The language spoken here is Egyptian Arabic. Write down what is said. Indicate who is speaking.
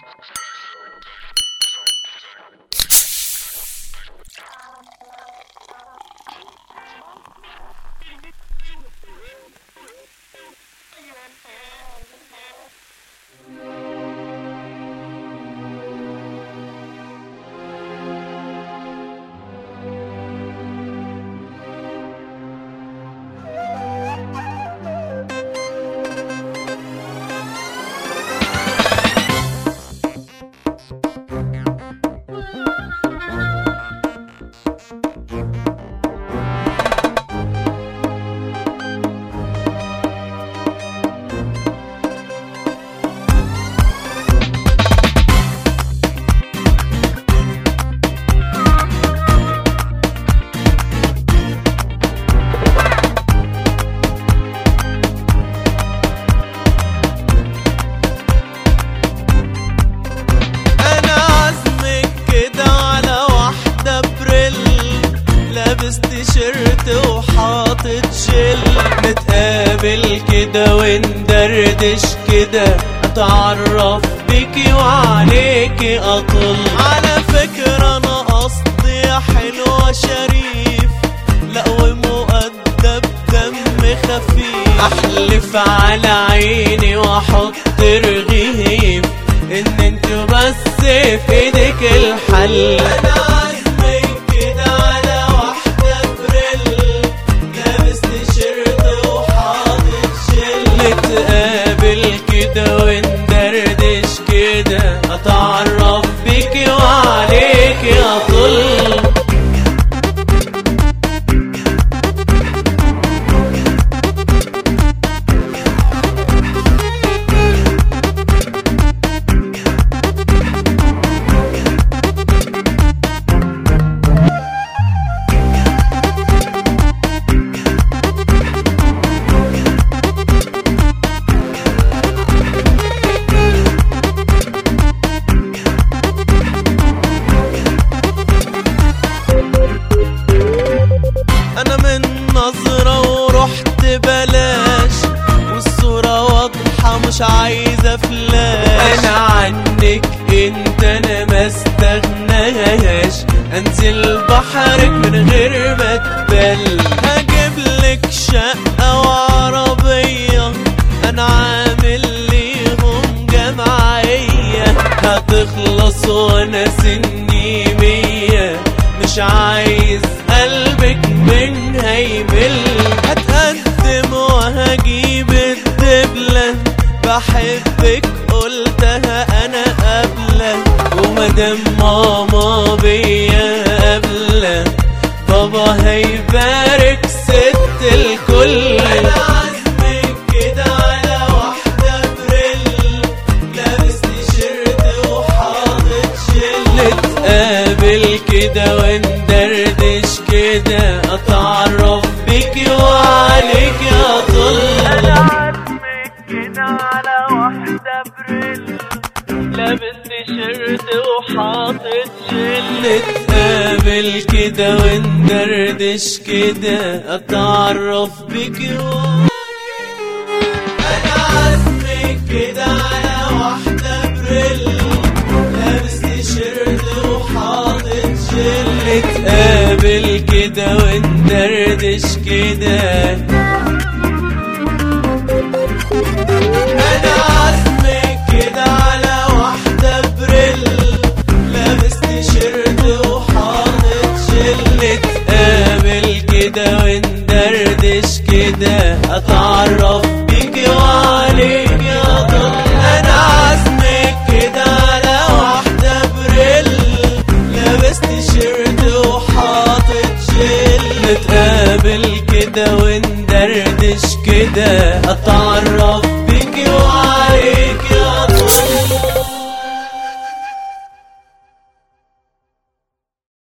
Speaker 1: انا عزمك كده على واحدة بريل لابس تيشيرت وحاطط جل نتقابل كده وندردش كده اتعرف بيكي وعليكي اطل على فكرة انا قصدي يا حلوة شريف لا ومؤدب دم خفيف احلف على عيني واحط رغيف ان انت بس في ايدك الحل انا عازمك كده على واحدة بريل لابس تيشيرت وحاطط جل نتقابل كده وندردش كده اتعرف بيكي وعليكي اطل انا من نظرة ورحت بلاش والصورة واضحة مش عايزة فلاش انا عنك انت انا ما استغناش انزل بحرك من غير ما تبل هجيب لك شقة وعربية انا عامل ليهم جمعية هتخلص وانا سني مية مش عايز قلبك منها يمل هتقدم وهجيب الدبلة بحبك قلتها انا قبلة ومادام ماما بيا قبلة بابا هيبارك ست الكل انا عازمك كده على واحدة بريل لابس تيشيرت وحاطط جل نتقابل كده وندردش كده اتعرف بيكي وعليكي اطل انا عازمك كده على واحدة بريل لابس تيشيرت وحاطط جل نتقابل كده وندردش كده اتعرف بيكي انا عازمك كده على واحدة بريل لابس تيشيرت وحاطط جل نتقابل كده وندردش كده انا عازمك كده على واحدة بريل لابس تيشيرت وحاطط جل نتقابل كده وندردش كده اتعرف بيكي وعليكي اضل انا عازمك كده على واحدة بريل لابس تيشيرت وحاطط جل نتقابل كده وندردش كده اتعرف بيكي وعليكي